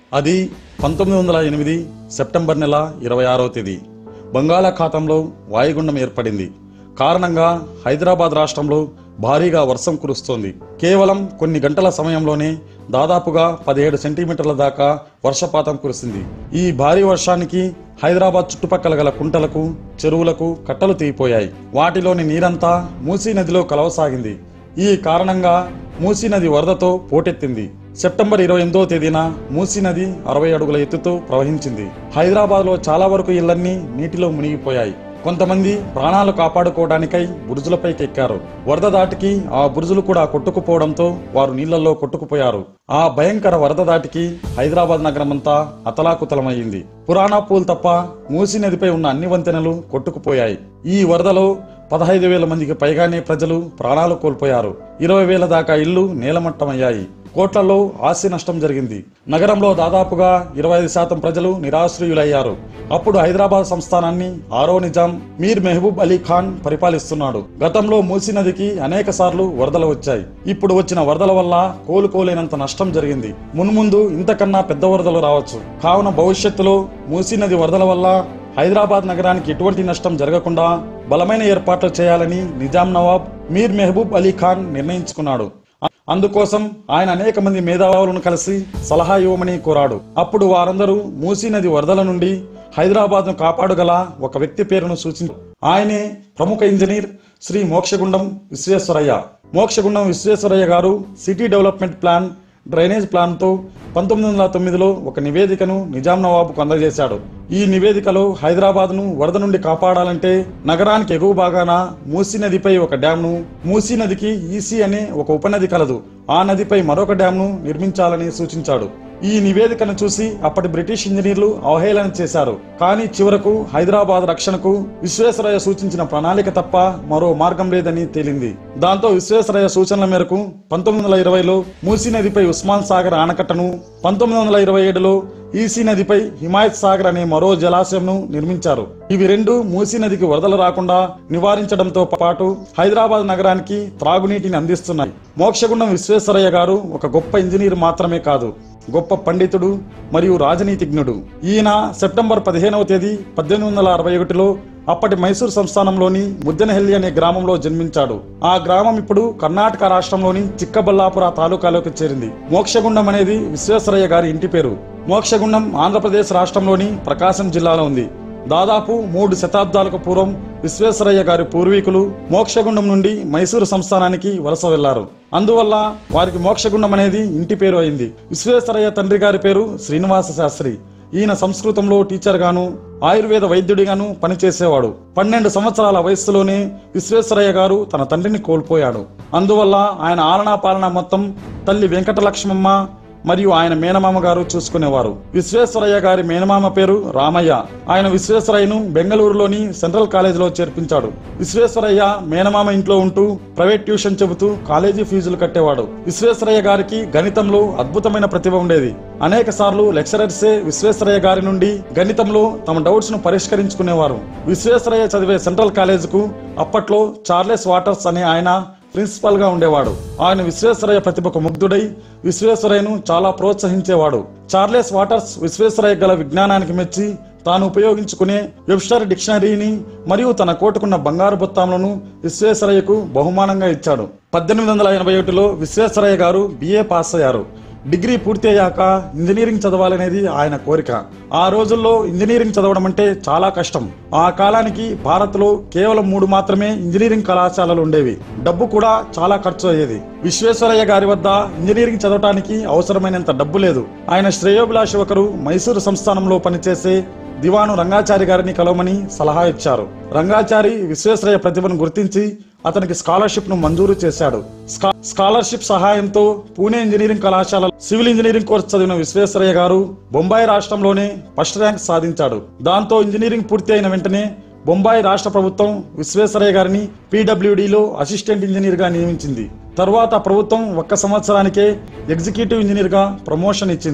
అది పంతొమ్మిది వందల ఎనిమిది సెప్టెంబర్ నెల ఇరవై ఆరో తేదీ బంగాళాఖాతంలో వాయుగుండం ఏర్పడింది కారణంగా హైదరాబాద్ రాష్ట్రంలో భారీగా వర్షం కురుస్తోంది కేవలం కొన్ని గంటల సమయంలోనే దాదాపుగా పదిహేడు సెంటీమీటర్ల దాకా వర్షపాతం కురిసింది ఈ భారీ వర్షానికి హైదరాబాద్ చుట్టుపక్కల గల కుంటలకు చెరువులకు కట్టలు తెగిపోయాయి వాటిలోని నీరంతా మూసీ నదిలో కలవసాగింది ఈ కారణంగా మూసీ నది వరదతో పోటెత్తింది సెప్టెంబర్ ఇరవై ఎనిమిదో తేదీన మూసీ నది అరవై అడుగుల ఎత్తుతో ప్రవహించింది హైదరాబాద్లో చాలా వరకు ఇళ్లన్నీ నీటిలో మునిగిపోయాయి కొంతమంది ప్రాణాలు కాపాడుకోవడానికై బురుజులపైకి ఎక్కారు వరద దాటికి ఆ బురుజులు కూడా కొట్టుకుపోవడంతో వారు నీళ్లలో కొట్టుకుపోయారు ఆ భయంకర వరద దాటికి హైదరాబాద్ నగరమంతా అతలాకుతలమయ్యింది పురాణా పూల్ తప్ప మూసీ నదిపై ఉన్న అన్ని వంతెనలు కొట్టుకుపోయాయి ఈ వరదలో పదహైదు వేల మందికి పైగానే ప్రజలు ప్రాణాలు కోల్పోయారు ఇరవై వేల దాకా ఇళ్లు నేలమట్టమయ్యాయి కోట్లలో ఆస్తి నష్టం జరిగింది నగరంలో దాదాపుగా ఇరవై ఐదు శాతం ప్రజలు నిరాశ్రయులయ్యారు అప్పుడు హైదరాబాద్ సంస్థానాన్ని ఆరో నిజాం మీర్ మెహబూబ్ అలీ ఖాన్ పరిపాలిస్తున్నాడు గతంలో మూసీ నదికి అనేక సార్లు వరదలు వచ్చాయి ఇప్పుడు వచ్చిన వరదల వల్ల కోలుకోలేనంత నష్టం జరిగింది మున్ముందు ఇంతకన్నా పెద్ద వరదలు రావచ్చు కావున భవిష్యత్తులో మూసీ నది వరదల వల్ల హైదరాబాద్ నగరానికి ఎటువంటి నష్టం జరగకుండా బలమైన ఏర్పాట్లు చేయాలని నిజాం నవాబ్ మీర్ మెహబూబ్ అలీ ఖాన్ నిర్ణయించుకున్నాడు అ- అందుకోసం ఆయన అనేక మంది మేధావులను కలిసి సలహా ఇవ్వమని కోరాడు అప్పుడు వారందరూ మూసీ నది వరదల నుండి హైదరాబాద్ను కాపాడగల ఒక వ్యక్తి పేరును సూచించారు ఆయనే ప్రముఖ ఇంజనీర్ శ్రీ మోక్షగుండం విశ్వేశ్వరయ్య మోక్షగుండం విశ్వేశ్వరయ్య గారు సిటీ డెవలప్మెంట్ ప్లాన్ డ్రైనేజ్ ప్లాన్తో పంతొమ్మిది వందల తొమ్మిదిలో ఒక నివేదికను నిజాం నవాబుకు అందజేశాడు ఈ నివేదికలో హైదరాబాద్ను వరద నుండి కాపాడాలంటే నగరానికి ఎగువ భాగాన మూసీ నదిపై ఒక డ్యాంను మూసీ నదికి ఈసీ అనే ఒక ఉపనది కలదు ఆ నదిపై మరొక డ్యాంను నిర్మించాలని సూచించాడు ఈ నివేదికను చూసి అప్పటి బ్రిటిష్ ఇంజనీర్లు అవహేళన చేశారు కానీ చివరకు హైదరాబాద్ రక్షణకు విశ్వేశ్వరయ్య సూచించిన ప్రణాళిక తప్ప మరో మార్గం లేదని తేలింది దాంతో విశ్వేశ్వరయ్య సూచనల మేరకు పంతొమ్మిది వందల ఇరవైలో మూసీ నదిపై ఉస్మాన్ సాగర్ ఆనకట్టను పంతొమ్మిది వందల ఇరవై ఏడులో ఈసీ నదిపై హిమాయత్ సాగర్ అనే మరో జలాశయంను నిర్మించారు ఇవి రెండు మూసీ నదికి వరదలు రాకుండా నివారించడంతో పాటు హైదరాబాద్ నగరానికి త్రాగునీటిని అందిస్తున్నాయి మోక్షగుండం విశ్వేశ్వరయ్య గారు ఒక గొప్ప ఇంజనీర్ మాత్రమే కాదు గొప్ప పండితుడు మరియు రాజనీతిజ్ఞుడు ఈయన సెప్టెంబర్ పదిహేనవ తేదీ పద్దెనిమిది వందల అరవై ఒకటిలో అప్పటి మైసూర్ సంస్థానంలోని ముద్దెనహెల్లి అనే గ్రామంలో జన్మించాడు ఆ గ్రామం ఇప్పుడు కర్ణాటక రాష్ట్రంలోని చిక్కబల్లాపుర తాలూకాలోకి చేరింది మోక్షగుండం అనేది విశ్వేశ్వరయ్య గారి ఇంటి పేరు మోక్షగుండం ఆంధ్రప్రదేశ్ రాష్ట్రంలోని ప్రకాశం జిల్లాలో ఉంది దాదాపు మూడు శతాబ్దాలకు పూర్వం విశ్వేశ్వరయ్య గారి పూర్వీకులు మోక్షగుండం నుండి మైసూరు సంస్థానానికి వలస వెళ్లారు అందువల్ల వారికి మోక్షగుండం అనేది ఇంటి పేరు అయింది విశ్వేశ్వరయ్య తండ్రి గారి పేరు శ్రీనివాస శాస్త్రి ఈయన సంస్కృతంలో టీచర్ గాను ఆయుర్వేద వైద్యుడిగాను పనిచేసేవాడు పన్నెండు సంవత్సరాల వయస్సులోనే విశ్వేశ్వరయ్య గారు తన తండ్రిని కోల్పోయాడు అందువల్ల ఆయన ఆలనా పాలన మొత్తం తల్లి వెంకటలక్ష్మమ్మ మరియు ఆయన మేనమామ గారు చూసుకునేవారు విశ్వేశ్వరయ్య గారి మేనమామ పేరు రామయ్య ఆయన విశ్వేశ్వరయ్యను బెంగళూరులోని సెంట్రల్ కాలేజీలో చేర్పించాడు విశ్వేశ్వరయ్య మేనమామ ఇంట్లో ఉంటూ ప్రైవేట్ ట్యూషన్ చెబుతూ కాలేజీ ఫీజులు కట్టేవాడు విశ్వేశ్వరయ్య గారికి గణితంలో అద్భుతమైన ప్రతిభ ఉండేది అనేక సార్లు లెక్చరర్సే విశ్వేశ్వరయ్య గారి నుండి గణితంలో తమ డౌట్స్ ను పరిష్కరించుకునేవారు విశ్వేశ్వరయ్య చదివే సెంట్రల్ కాలేజీకు అప్పట్లో చార్లెస్ వాటర్స్ అనే ఆయన ప్రిన్సిపల్ గా ఉండేవాడు ఆయన విశ్వేశ్వరయ్య ప్రతిభకు ముగ్ధుడై విశ్వేశ్వరయ్యను చాలా ప్రోత్సహించేవాడు చార్లెస్ వాటర్స్ విశ్వేశ్వరయ్య గల విజ్ఞానానికి మెచ్చి తాను ఉపయోగించుకునే వెబ్స్టర్ డిక్షనరీని మరియు తన కోటుకున్న బంగారు బొత్తాములను విశ్వేశ్వరయ్యకు బహుమానంగా ఇచ్చాడు పద్దెనిమిది వందల ఎనభై ఒకటిలో విశ్వేశ్వరయ్య గారు బిఏ పాస్ అయ్యారు డిగ్రీ పూర్తి అయ్యాక ఇంజనీరింగ్ చదవాలనేది ఆయన కోరిక ఆ రోజుల్లో ఇంజనీరింగ్ చదవడం అంటే చాలా కష్టం ఆ కాలానికి భారత్లో కేవలం మూడు మాత్రమే ఇంజనీరింగ్ కళాశాలలు ఉండేవి డబ్బు కూడా చాలా ఖర్చు అయ్యేది విశ్వేశ్వరయ్య గారి వద్ద ఇంజనీరింగ్ చదవటానికి అవసరమైనంత డబ్బు లేదు ఆయన శ్రేయోభిలాషి ఒకరు మైసూరు సంస్థానంలో పనిచేసే దివాను రంగాచారి గారిని కలవమని సలహా ఇచ్చారు రంగాచారి విశ్వేశ్వరయ్య ప్రతిభను గుర్తించి అతనికి స్కాలర్షిప్ ను మంజూరు చేశాడు స్కా- స్కాలర్షిప్ సహాయంతో పూణే ఇంజనీరింగ్ కళాశాల సివిల్ ఇంజనీరింగ్ కోర్సు చదివిన విశ్వేశ్వరయ్య గారు బొంబాయి రాష్ట్రంలోనే ఫస్ట్ ర్యాంక్ సాధించాడు దాంతో ఇంజనీరింగ్ పూర్తి అయిన వెంటనే బొంబాయి రాష్ట్ర ప్రభుత్వం విశ్వేశ్వరయ్య గారిని పీడబ్ల్యూడీలో అసిస్టెంట్ ఇంజనీర్ గా నియమించింది తరువాత ప్రభుత్వం ఒక్క సంవత్సరానికే ఎగ్జిక్యూటివ్ ఇంజనీర్ గా ప్రమోషన్ ఇచ్చింది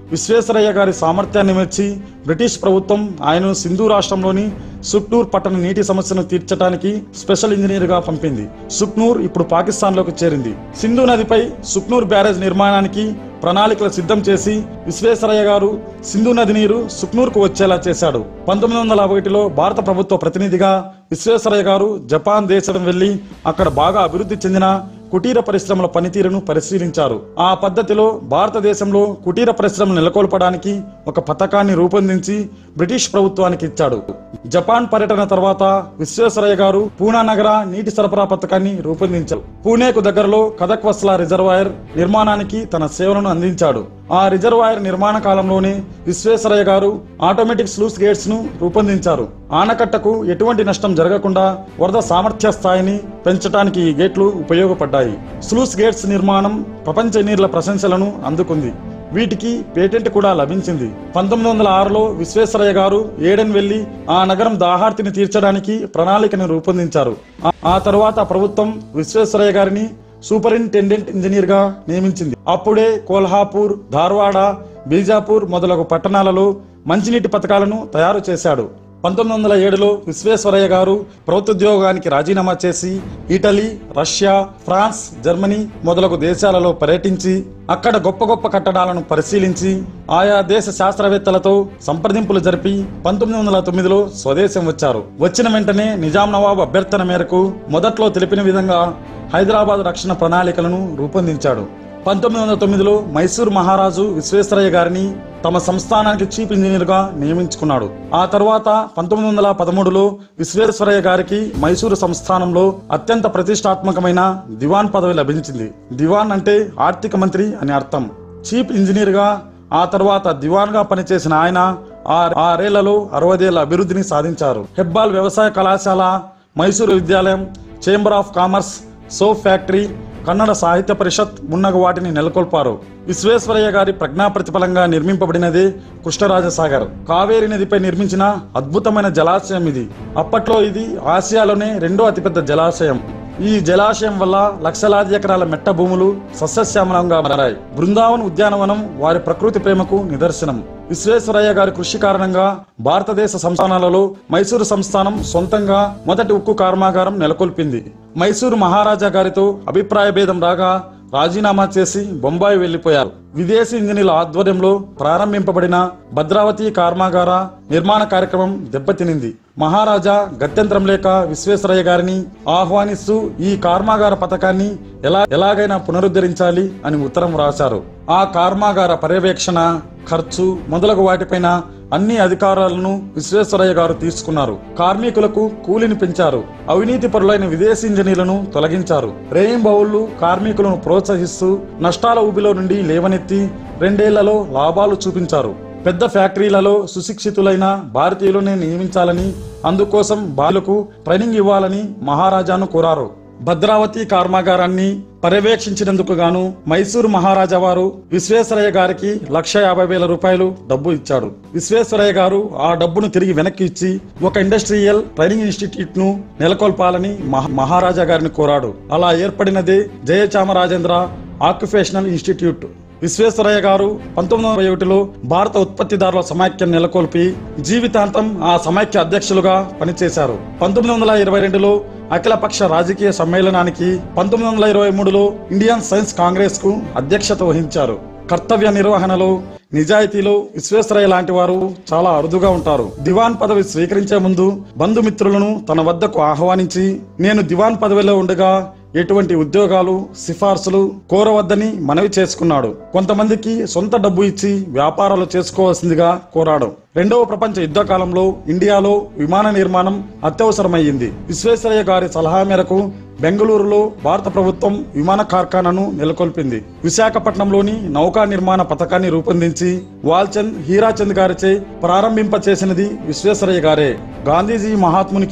విశ్వేశ్వరయ్య గారి సామర్థ్యాన్ని మెచ్చి బ్రిటిష్ ప్రభుత్వం ఆయనను సింధు రాష్ట్రంలోని సుక్నూర్ పట్టణ నీటి సమస్యను తీర్చడానికి స్పెషల్ ఇంజనీర్ గా పంపింది సుక్నూర్ ఇప్పుడు పాకిస్తాన్లోకి చేరింది సింధు నదిపై సుక్నూర్ బ్యారేజ్ నిర్మాణానికి ప్రణాళికలు సిద్ధం చేసి విశ్వేశ్వరయ్య గారు సింధు నది నీరు సుక్నూర్కు వచ్చేలా చేశాడు పంతొమ్మిది వందల ఒకటిలో భారత ప్రభుత్వ ప్రతినిధిగా విశ్వేశ్వరయ్య గారు జపాన్ దేశం వెళ్లి అక్కడ బాగా అభివృద్ధి చెందిన కుటీర పరిశ్రమల పనితీరును పరిశీలించారు ఆ పద్ధతిలో భారతదేశంలో కుటీర పరిశ్రమలు నెలకొల్పడానికి ఒక పథకాన్ని రూపొందించి బ్రిటిష్ ప్రభుత్వానికి ఇచ్చాడు జపాన్ పర్యటన తర్వాత విశ్వేశ్వరయ్య గారు పూనా నగర నీటి సరఫరా పథకాన్ని రూపొందించారు పూణేకు దగ్గరలో కథక్వస్లా రిజర్వాయర్ నిర్మాణానికి తన సేవలను అందించాడు ఆ రిజర్వాయర్ నిర్మాణ కాలంలోనే విశ్వేశ్వరయ్య గారు ఆటోమేటిక్ స్లూస్ గేట్స్ ను రూపొందించారు ఆనకట్టకు ఎటువంటి నష్టం జరగకుండా వరద సామర్థ్య స్థాయిని పెంచడానికి ఈ గేట్లు ఉపయోగపడ్డాయి స్లూస్ గేట్స్ నిర్మాణం ప్రపంచ నీర్ల ప్రశంసలను అందుకుంది వీటికి పేటెంట్ కూడా లభించింది పంతొమ్మిది వందల ఆరులో విశ్వేశ్వరయ్య గారు ఏడెన్ వెళ్లి ఆ నగరం దాహార్తిని తీర్చడానికి ప్రణాళికను రూపొందించారు ఆ- ఆ తరువాత ప్రభుత్వం విశ్వేశ్వరయ్య గారిని సూపరింటెండెంట్ ఇంజనీర్ గా నియమించింది అప్పుడే కోల్హాపూర్ ధార్వాడ బీజాపూర్ మొదలగు పట్టణాలలో మంచినీటి పథకాలను తయారు చేశాడు పంతొమ్మిది వందల ఏడులో విశ్వేశ్వరయ్య గారు ప్రభుత్వోద్యోగానికి రాజీనామా చేసి ఇటలీ రష్యా ఫ్రాన్స్ జర్మనీ మొదలగు దేశాలలో పర్యటించి అక్కడ గొప్ప గొప్ప కట్టడాలను పరిశీలించి ఆయా దేశ శాస్త్రవేత్తలతో సంప్రదింపులు జరిపి పంతొమ్మిది వందల తొమ్మిదిలో స్వదేశం వచ్చారు వచ్చిన వెంటనే నిజాం నవాబ్ అభ్యర్థన మేరకు మొదట్లో తెలిపిన విధంగా హైదరాబాద్ రక్షణ ప్రణాళికలను రూపొందించాడు పంతొమ్మిది వందల తొమ్మిదిలో మైసూర్ మహారాజు విశ్వేశ్వరయ్య గారిని తమ సంస్థానానికి చీఫ్ ఇంజనీర్ గా నియమించుకున్నాడు ఆ తర్వాత పంతొమ్మిది వందల పదమూడులో విశ్వేశ్వరయ్య గారికి మైసూరు సంస్థానంలో అత్యంత ప్రతిష్టాత్మకమైన దివాన్ పదవి లభించింది దివాన్ అంటే ఆర్థిక మంత్రి అని అర్థం చీఫ్ ఇంజనీర్ గా ఆ తర్వాత దివాన్ గా పనిచేసిన ఆయన ఆ ఆరేళ్లలో అరవదేళ్ల అభివృద్ధిని సాధించారు హెబ్బాల్ వ్యవసాయ కళాశాల మైసూరు విద్యాలయం chamber of commerce soap factory Kannada Sahitya Parishat మున్నగు వాటిని నెలకొల్పారు విశ్వేశ్వరయ్య గారి ప్రజ్ఞా ప్రతిఫలంగా నిర్మింపబడినది కృష్ణరాజసాగర్ కావేరి నదిపై నిర్మించిన అద్భుతమైన జలాశయం ఇది అప్పట్లో ఇది ఆసియాలోనే రెండో అతిపెద్ద జలాశయం ఈ జలాశయం వల్ల లక్షలాది ఎకరాల మెట్ట భూములు సస్యశ్యామలంగా మారాయి బృందావన్ ఉద్యానవనం వారి ప్రకృతి ప్రేమకు నిదర్శనం విశ్వేశ్వరయ్య గారి కృషి కారణంగా భారతదేశ సంస్థానాలలో మైసూరు సంస్థానం సొంతంగా మొదటి ఉక్కు కర్మాగారం నెలకొల్పింది మైసూరు మహారాజా గారితో అభిప్రాయ భేదం రాగా రాజీనామా చేసి బొంబాయి వెళ్లిపోయారు విదేశీ ఇంజనీర్ల ఆధ్వర్యంలో ప్రారంభింపబడిన భద్రావతి కర్మాగార నిర్మాణ కార్యక్రమం దెబ్బతినింది మహారాజా గత్యంతరం లేక విశ్వేశ్వరయ్య గారిని ఆహ్వానిస్తూ ఈ కర్మాగార పథకాన్ని ఎలా ఎలాగైనా పునరుద్ధరించాలి అని ఉత్తరం రాశారు ఆ కర్మాగార పర్యవేక్షణ ఖర్చు మొదలగు వాటిపైన అన్ని అధికారాలను విశ్వేశ్వరయ్య గారు తీసుకున్నారు కార్మికులకు కూలిని పెంచారు అవినీతి పరులైన విదేశీ ఇంజనీర్లను తొలగించారు రేయింబౌళ్లు కార్మికులను ప్రోత్సహిస్తూ నష్టాల ఊబిలో నుండి లేవనెత్తి రెండేళ్లలో లాభాలు చూపించారు పెద్ద ఫ్యాక్టరీలలో సుశిక్షితులైన భారతీయులనే నియమించాలని అందుకోసం బాలుకు ట్రైనింగ్ ఇవ్వాలని మహారాజాను కోరారు భద్రావతి కర్మాగారాన్ని పర్యవేక్షించినందుకు గాను మైసూరు మహారాజా వారు విశ్వేశ్వరయ్య గారికి లక్ష యాభై వేల రూపాయలు డబ్బు ఇచ్చాడు విశ్వేశ్వరయ్య గారు ఆ డబ్బును తిరిగి వెనక్కి ఇచ్చి ఒక ఇండస్ట్రియల్ ట్రైనింగ్ ఇన్స్టిట్యూట్ ను నెలకొల్పాలని మహా- మహారాజా గారిని కోరాడు అలా ఏర్పడినదే జయచామరాజేంద్ర ఆక్యుపేషనల్ ఇన్స్టిట్యూట్ విశ్వేశ్వరయ్య గారు పంతొమ్మిది వందల ఒకటిలో భారత ఉత్పత్తిదారుల సమాఖ్యం నెలకొల్పి జీవితాంతం ఆ సమాఖ్య అధ్యక్షులుగా పనిచేశారు పంతొమ్మిది వందల ఇరవై రెండులో అఖిలపక్ష రాజకీయ సమ్మేళనానికి పంతొమ్మిది వందల ఇరవై మూడులో ఇండియన్ సైన్స్ కాంగ్రెస్ కు అధ్యక్షత వహించారు కర్తవ్య నిర్వహణలో నిజాయితీలో విశ్వేశ్వరయ్య లాంటి వారు చాలా అరుదుగా ఉంటారు దివాన్ పదవి స్వీకరించే ముందు బంధుమిత్రులను తన వద్దకు ఆహ్వానించి నేను దివాన్ పదవిలో ఉండగా ఎటువంటి ఉద్యోగాలు సిఫార్సులు కోరవద్దని మనవి చేసుకున్నాడు కొంతమందికి సొంత డబ్బు ఇచ్చి వ్యాపారాలు చేసుకోవాల్సిందిగా కోరాడు రెండవ ప్రపంచ యుద్ధ కాలంలో ఇండియాలో విమాన నిర్మాణం అత్యవసరమయ్యింది విశ్వేశ్వరయ్య గారి సలహా మేరకు బెంగళూరులో భారత ప్రభుత్వం విమాన కార్ఖానాను నెలకొల్పింది విశాఖపట్నంలోని నౌకా నిర్మాణ పథకాన్ని రూపొందించి వాల్చంద్ హీరాచంద్ గారిచే ప్రారంభింప చేసినది విశ్వేశ్వరయ్య గారే గాంధీజీ మహాత్మునికి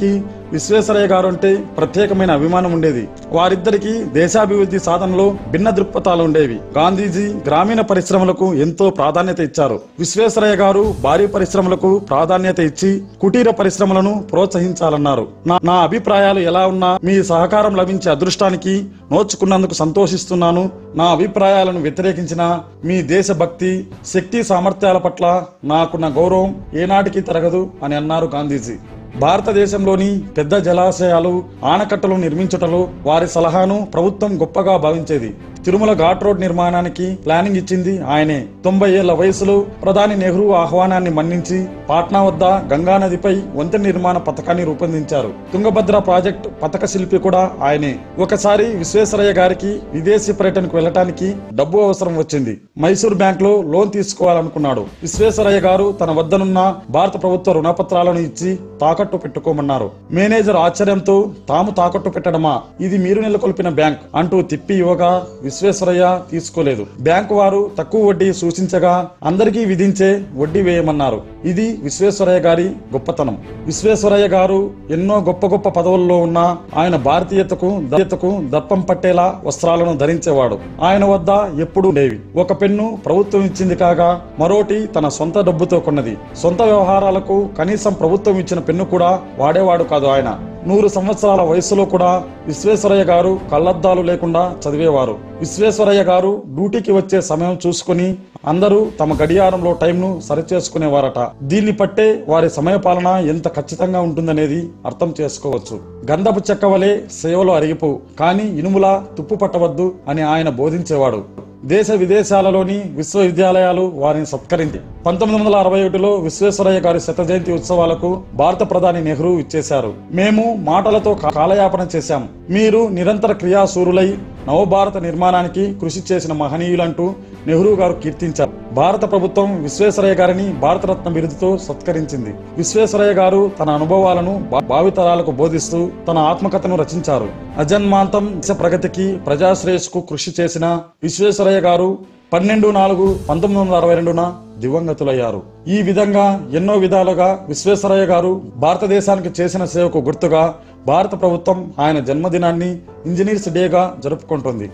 విశ్వేశ్వరయ్య గారు అంటే ప్రత్యేకమైన అభిమానం ఉండేది వారిద్దరికి దేశాభివృద్ధి సాధనలో భిన్న దృక్పథాలు ఉండేవి గాంధీజీ గ్రామీణ పరిశ్రమలకు ఎంతో ప్రాధాన్యత ఇచ్చారు విశ్వేశ్వరయ్య గారు భారీ పరిశ్రమలకు ప్రాధాన్యత ఇచ్చి కుటీర పరిశ్రమలను ప్రోత్సహించాలన్నారు నా- నా అభిప్రాయాలు ఎలా ఉన్నా మీ సహకారం లభించే అదృష్టానికి నోచుకున్నందుకు సంతోషిస్తున్నాను నా అభిప్రాయాలను వ్యతిరేకించిన మీ దేశభక్తి శక్తి సామర్థ్యాల పట్ల నాకున్న గౌరవం ఏనాటికి తరగదు అని అన్నారు గాంధీజీ భారతదేశంలోని పెద్ద జలాశయాలు ఆనకట్టలు నిర్మించుటలో వారి సలహాను ప్రభుత్వం గొప్పగా భావించేది తిరుమల ఘాట్ రోడ్ నిర్మాణానికి ప్లానింగ్ ఇచ్చింది ఆయనే తొంభై ఏళ్ల వయసులో ప్రధాని నెహ్రూ ఆహ్వానాన్ని మన్నించి పాట్నా వద్ద గంగా నదిపై వంతెన నిర్మాణ పథకాన్ని రూపొందించారు తుంగభద్ర ప్రాజెక్ట్ పథక శిల్పి కూడా ఆయనే ఒకసారి విశ్వేశ్వరయ్య గారికి విదేశీ పర్యటనకు వెళ్ళటానికి డబ్బు అవసరం వచ్చింది మైసూర్ బ్యాంక్ లో లోన్ తీసుకోవాలనుకున్నాడు విశ్వేశ్వరయ్య గారు తన వద్దనున్న భారత ప్రభుత్వ రుణపత్రాలను ఇచ్చి తాకట్టు పెట్టుకోమన్నారు మేనేజర్ ఆశ్చర్యంతో తాము తాకట్టు పెట్టడమా ఇది మీరు నెలకొల్పిన బ్యాంక్ అంటూ తిప్పి ఇవ్వగా విశ్వేశ్వరయ్య తీసుకోలేదు బ్యాంకు వారు తక్కువ వడ్డీ సూచించగా అందరికీ విధించే వడ్డీ వేయమన్నారు ఇది విశ్వేశ్వరయ్య గారి గొప్పతనం విశ్వేశ్వరయ్య గారు ఎన్నో గొప్ప గొప్ప పదవుల్లో ఉన్న ఆయన భారతీయతకు దళితకు దర్పం పట్టేలా వస్త్రాలను ధరించేవాడు ఆయన వద్ద ఎప్పుడూ ఉండేవి ఒక పెన్ను ప్రభుత్వం ఇచ్చింది కాగా మరోటి తన సొంత డబ్బుతో కొన్నది సొంత వ్యవహారాలకు కనీసం ప్రభుత్వం ఇచ్చిన పెన్ను కూడా వాడేవాడు కాదు ఆయన నూరు సంవత్సరాల వయసులో కూడా విశ్వేశ్వరయ్య గారు కళ్ళద్దాలు లేకుండా చదివేవారు విశ్వేశ్వరయ్య గారు డ్యూటీకి వచ్చే సమయం చూసుకుని అందరూ తమ గడియారంలో టైంను సరిచేసుకునేవారట దీన్ని పట్టే వారి సమయపాలన ఎంత ఖచ్చితంగా ఉంటుందనేది అర్థం చేసుకోవచ్చు గంధపు చెక్క వలె సేవలో అరిగిపో కానీ ఇనుములా తుప్పు పట్టవద్దు అని ఆయన బోధించేవాడు దేశ విదేశాలలోని విశ్వవిద్యాలయాలు వారిని సత్కరించి పంతొమ్మిది వందల అరవై ఒకటిలో విశ్వేశ్వరయ్య గారి శత జయంతి ఉత్సవాలకు భారత ప్రధాని నెహ్రూ ఇచ్చేశారు మేము మాటలతో కా- కాలయాపన చేశాం మీరు నిరంతర క్రియాశూరులై నవభారత నిర్మాణానికి కృషి చేసిన మహనీయులంటూ నెహ్రూ గారు కీర్తించారు భారత ప్రభుత్వం విశ్వేశ్వరయ్య గారిని భారతరత్న బిరుదుతో సత్కరించింది విశ్వేశ్వరయ్య గారు తన అనుభవాలను భా- భావితరాలకు బోధిస్తూ తన ఆత్మకథను రచించారు అజన్మాంతం దేశ ప్రగతికి ప్రజాశ్రేయస్కు కృషి చేసిన విశ్వేశ్వరయ్య గారు పన్నెండు నాలుగు పంతొమ్మిది వందల అరవై రెండున దివంగతులయ్యారు ఈ విధంగా ఎన్నో విధాలుగా విశ్వేశ్వరయ్య గారు భారతదేశానికి చేసిన సేవకు గుర్తుగా భారత ప్రభుత్వం ఆయన జన్మదినాన్ని ఇంజనీర్స్ డేగా జరుపుకుంటుంది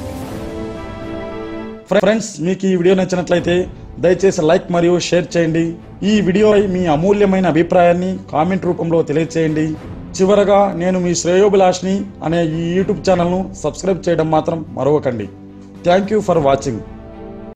ఫ్రెండ్స్ మీకు ఈ వీడియో నచ్చినట్లయితే దయచేసి లైక్ మరియు షేర్ చేయండి ఈ వీడియోపై మీ అమూల్యమైన అభిప్రాయాన్ని కామెంట్ రూపంలో తెలియచేయండి చివరగా నేను మీ శ్రేయోభిలాష్ని అనే ఈ యూట్యూబ్ ఛానల్ను సబ్స్క్రైబ్ చేయడం మాత్రం మరవకండి థ్యాంక్ యూ ఫర్ వాచింగ్